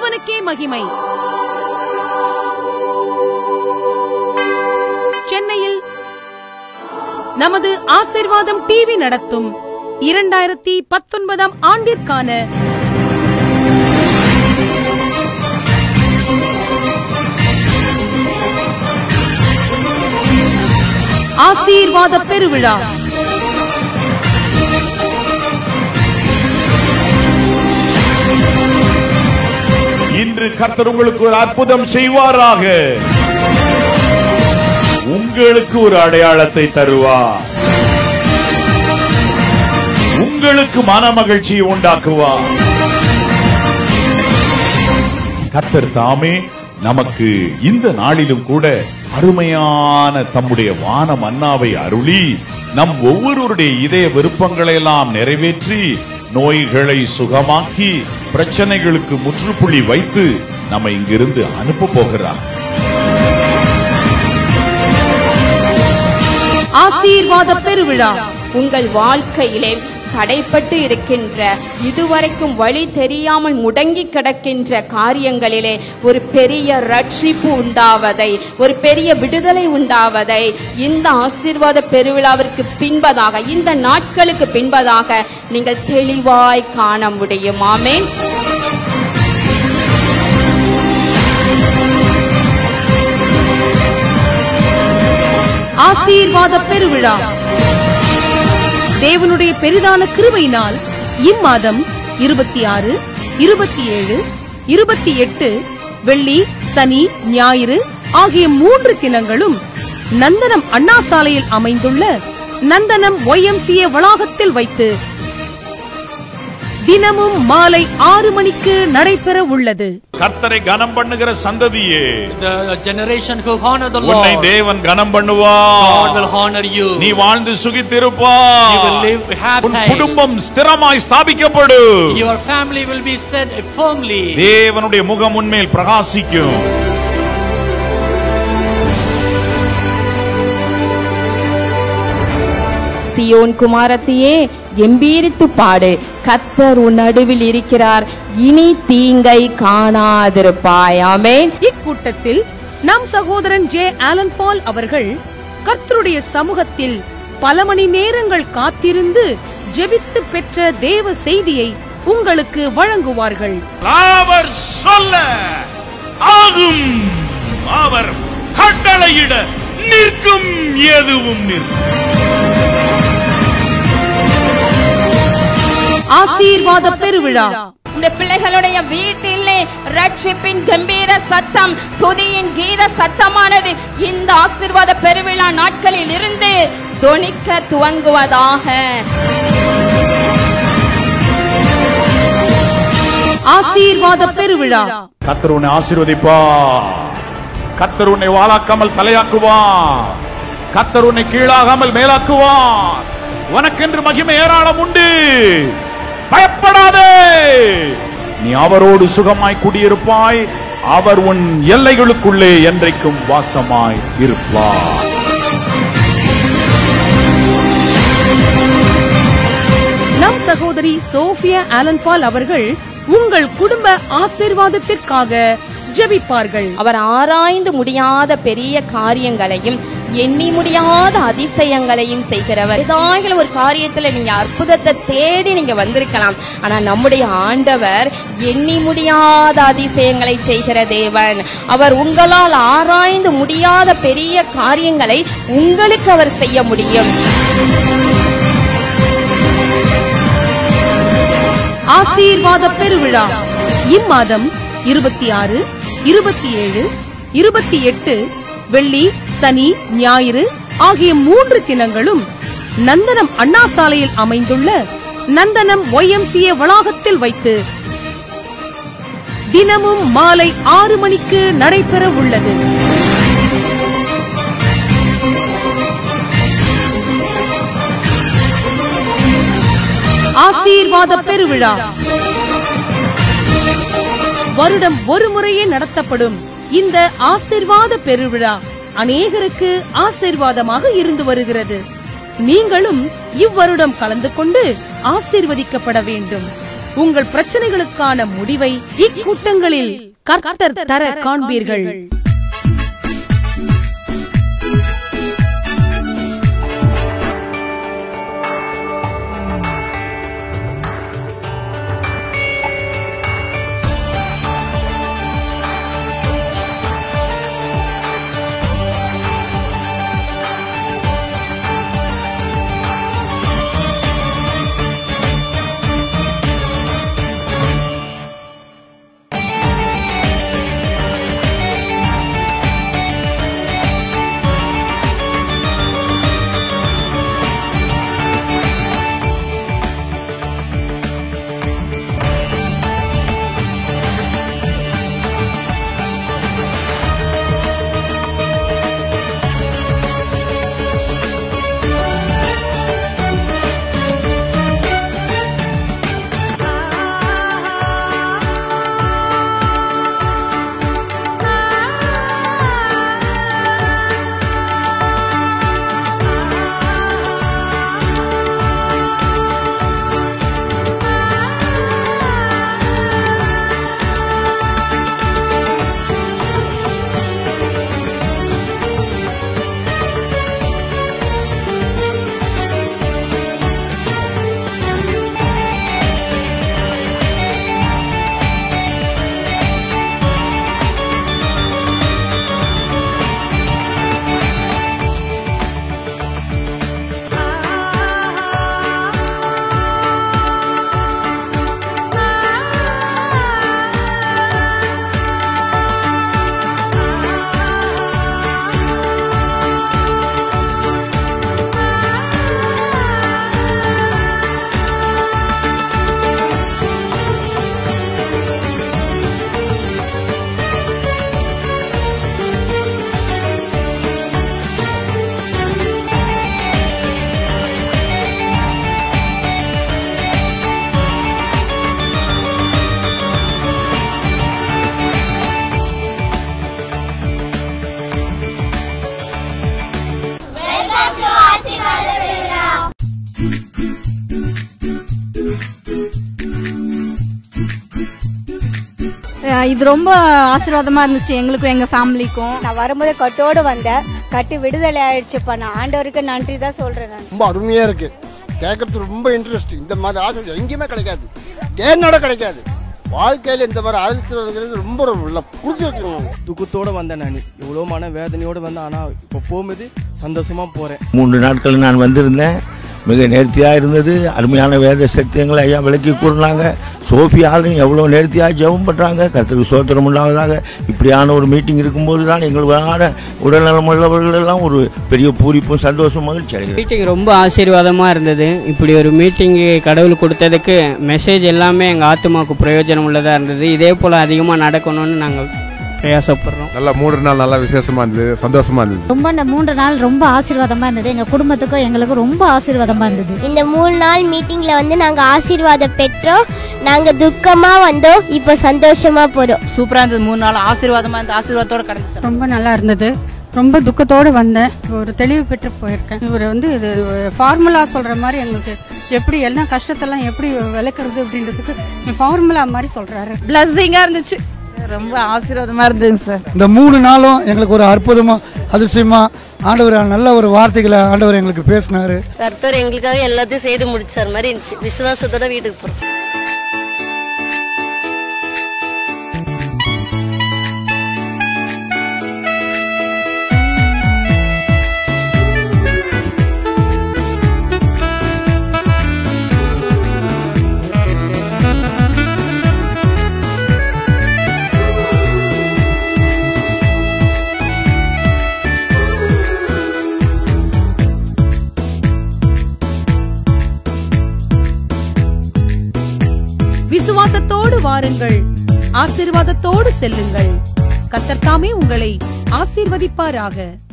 தேவனுக்கே மகிமை சென்னையில் நமது ஆசிர்வாதம் டிவி நடத்தும் இரண்டாயிரத்தி பத்தொன்பதாம் ஆண்டிற்கான ஆசீர்வாத பெருவிழா இன்று கர்த்தர் உங்களுக்கு ஒரு அற்புதம் செய்வாராக உங்களுக்கு ஒரு அடையாளத்தை தருவார் உங்களுக்கு மன மகிழ்ச்சியை உண்டாக்குவார் கர்த்தர் தாமே நமக்கு இந்த நாளிலும் கூட அருமையான தம்முடைய வான மன்னாவை அருளி நம் ஒவ்வொருவருடைய இதய விருப்பங்களை எல்லாம் நிறைவேற்றி நோய்களை சுகமாக்கி பிரச்சனைகளுக்கு முற்றுப்புள்ளி வைத்து நம்மை இங்கிருந்து அனுப்ப போகிறார் ஆசீர்வாத பெருவிழா உங்கள் வாழ்க்கையிலே தடைப்பட்டு இருக்கின்ற இதுவரைக்கும் வழி தெரியாமல் முடங்கி கிடக்கின்ற காரியங்களிலே ஒரு பெரிய ரட்சிப்பு உண்டாவதை ஒரு பெரிய விடுதலை உண்டாவதை இந்த ஆசீர்வாத பெருவிழாவிற்கு பின்பதாக இந்த நாட்களுக்கு பின்பதாக நீங்கள் தெளிவாய் காண முடியும் ஆமென் ஆசீர்வாத பெருவிழா தேவனுடைய பெரிதான கிருபையினால் இம்மாதம் இருபத்தி ஆறு இருபத்தி ஏழு இருபத்தி எட்டு வெள்ளி சனி ஞாயிறு ஆகிய மூன்று தினங்களும் நந்தனம் அண்ணா சாலையில் அமைந்துள்ள நந்தனம் ஒய்எம்சிஏ வளாகத்தில் வைத்து தினமும் மாலை ஆறு மணிக்கு நடைபெற உள்ளது கர்த்தரை கனம் பண்ணுகிற சந்ததியே The generation who honor the உன்னை Lord, தேவன் கனம் God பண்ணுவார் will honor you. நீ வாழ்ந்து You சுகித்திருப்பாய் will live உன் happy. குடும்பம் ஸ்திரமாய் ஸ்தாபிக்கப்படும் Your family will be set firmly. தேவனுடைய முகம் உன்மேல் பிரகாசிக்கும் சியோன் குமாரத்தியே கம்பீரித்து பாடு கத்தர் உன் நடுவில் இருக்கிறார் இனி தீங்கை காணாதிருப்பாய் ஆமென் இக்கூட்டத்தில் நம் சகோதரன் ஜே ஆலன் பால் அவர்கள் கர்த்தருடைய சமூகத்தில் பல மணி நேரங்கள் காத்திருந்து ஜெபித்து பெற்ற தேவ செய்தியை உங்களுக்கு வழங்குவார்கள் அவர் சொல்ல ஆகும் அவர் கட்டளையிட நிற்கும் எதுவும் நிற்கும் ஆசீர்வாத பெருவிழா இந்த பிள்ளைகளுடைய வீட்டிலே ரட்சிப்பின் கம்பீர சத்தம் துதியின் கீத சத்தமானது இந்த ஆசீர்வாத பெருவிழா நாட்களில் இருந்து தொனிக்க துவங்குவதாக ஆசீர்வாத பெருவிழா கத்தர் உன்னை ஆசீர்வதிப்பா கத்தர் உன்னை வாழாக்காமல் தலையாக்குவா கத்தர் உன்னை கீழாகாமல் மேலாக்குவா உனக்கென்று மகிமை ஏராளம் உண்டு பயப்படாதே நீ அவரோடு சுகமாய் குடியிருப்பாய் அவர் உன் எல்லைகளுக்குள்ளே என்றைக்கும் வாசமாய் இருப்பார் நம் சகோதரி சோஃபியா ஆலன் பால் அவர்கள் உங்கள் குடும்ப ஆசீர்வாதத்திற்காக ஜெபிப்பார்கள் அவர் ஆராய்ந்து முடியாத பெரிய காரியங்களையும் எண்ணி முடியாத அதிசயங்களையும் செய்கிறவர் ஏதாவது ஒரு காரியத்துல நீங்க அற்புதத்தை தேடி நீங்க வந்திருக்கலாம் ஆனா நம்முடைய ஆண்டவர் எண்ணி முடியாத அதிசயங்களை செய்கிற தேவன் அவர் உங்களால் ஆராய்ந்து முடியாத பெரிய காரியங்களை உங்களுக்கு அவர் செய்ய முடியும் ஆசீர்வாத பெருவிழா இம்மாதம் இருபத்தி ஆறு இருபத்தி ஏழு இருபத்தி எட்டு வெள்ளி சனி ஞாயிறு ஆகிய மூன்று தினங்களும் நந்தனம் அண்ணா சாலையில் அமைந்துள்ள நந்தனம் ஒய்எம்சிஏ வளாகத்தில் வைத்து தினமும் மாலை ஆறு மணிக்கு நடைபெற உள்ளது ஆசீர்வாத பெருவிழா வருடம் ஒரு முறையே நடத்தப்படும் இந்த ஆசீர்வாத பெருவிழா அநேகருக்கு ஆசீர்வாதமாக இருந்து வருகிறது நீங்களும் இவ்வருடம் கலந்து கொண்டு ஆசீர்வதிக்கப்பட வேண்டும் உங்கள் பிரச்சனைகளுக்கான முடிவை இக்கூட்டங்களில் கர்த்தர் தர காண்பீர்கள் அஹ் இது ரொம்ப ஆசீர்வாதமா இருந்துச்சு எங்களுக்கும் எங்க ஃபேமிலிக்கும் நான் வரும்போது கட்டோடு வந்தேன் கட்டி விடுதலை ஆயிடுச்சுப்பா நான் ஆண்டவருக்கு நன்றி தான் சொல்றேன் நான் ரொம்ப அருமையா இருக்கு கேட்கறது ரொம்ப இன்ட்ரெஸ்ட் இந்த மாதிரி ஆசை எங்கேயுமே கிடைக்காது தேனோட கிடைக்காது வாழ்க்கையில இந்த மாதிரி ஆசீர்வாதங்கிறது ரொம்ப ரொம்ப புரிஞ்சு வச்சுக்கணும் துக்கத்தோட வந்தேன் நான் இவ்வளோ மன வேதனையோட வந்தேன் ஆனால் இப்போ போகும்போது சந்தோஷமா போறேன் மூன்று நாட்கள் நான் வந்திருந்தேன் மிக நேர்த்தியாக இருந்தது அருமையான வேத சத்தியங்களை ஐயா விளக்கி கூறினாங்க சோஃபியாலும் எவ்வளோ நேர்த்தியாக ஜெபம் பண்ணுறாங்க கர்த்தருக்கு சோத்திரம் உண்டாவதாக இப்படியான ஒரு மீட்டிங் இருக்கும்போது தான் எங்களுக்கான உடல்நலம் உள்ளவர்கள் எல்லாம் ஒரு பெரிய பூரிப்பும் சந்தோஷம் மகிழ்ச்சி அடைகிறது மீட்டிங் ரொம்ப ஆசீர்வாதமாக இருந்தது இப்படி ஒரு மீட்டிங் கடவுள் கொடுத்ததுக்கு மெசேஜ் எல்லாமே எங்கள் ஆத்மாவுக்கு பிரயோஜனம் உள்ளதாக இருந்தது இதே போல் அதிகமாக நடக்கணும்னு நாங்கள் பிரயாசப்படுறோம் நல்லா மூன்று நாள் நல்லா விசேஷமா இருந்தது சந்தோஷமா இருந்தது ரொம்ப அந்த மூன்று நாள் ரொம்ப ஆசீர்வாதமா இருந்தது எங்க குடும்பத்துக்கும் எங்களுக்கும் ரொம்ப ஆசீர்வாதமா இருந்தது இந்த மூணு நாள் மீட்டிங்ல வந்து நாங்க ஆசீர்வாதம் பெற்றோம் நாங்க துக்கமா வந்தோம் இப்போ சந்தோஷமா போறோம் சூப்பரா இருந்தது மூணு நாள் ஆசீர்வாதமா இருந்த ஆசீர்வாதத்தோட கடந்து ரொம்ப நல்லா இருந்தது ரொம்ப துக்கத்தோடு வந்தேன் ஒரு தெளிவு பெற்று போயிருக்கேன் இவர் வந்து இது ஃபார்முலா சொல்ற மாதிரி எங்களுக்கு எப்படி எல்லா கஷ்டத்தெல்லாம் எப்படி விளக்குறது அப்படின்றதுக்கு ஃபார்முலா மாதிரி சொல்றாரு பிளஸ்ஸிங்கா இருந்துச்சு ரொம்ப ஆசீர்வாதமா இருந்துங்க சார் இந்த மூணு நாளும் எங்களுக்கு ஒரு அற்புதமா அதிசயமா ஆண்டவர் நல்ல ஒரு வார்த்தைகளை ஆண்டவர் எங்களுக்கு பேசினாரு கர்த்தர் எங்களுக்காக எல்லாத்தையும் செய்து முடிச்சார் மாதிரி இருந்துச்சு விசுவாசத்தோட வீட்டுக்கு போறோம் விசுவாசத்தோடு வாருங்கள் ஆசீர்வாதத்தோடு செல்லுங்கள் கத்தர்தாமே உங்களை ஆசீர்வதிப்பாராக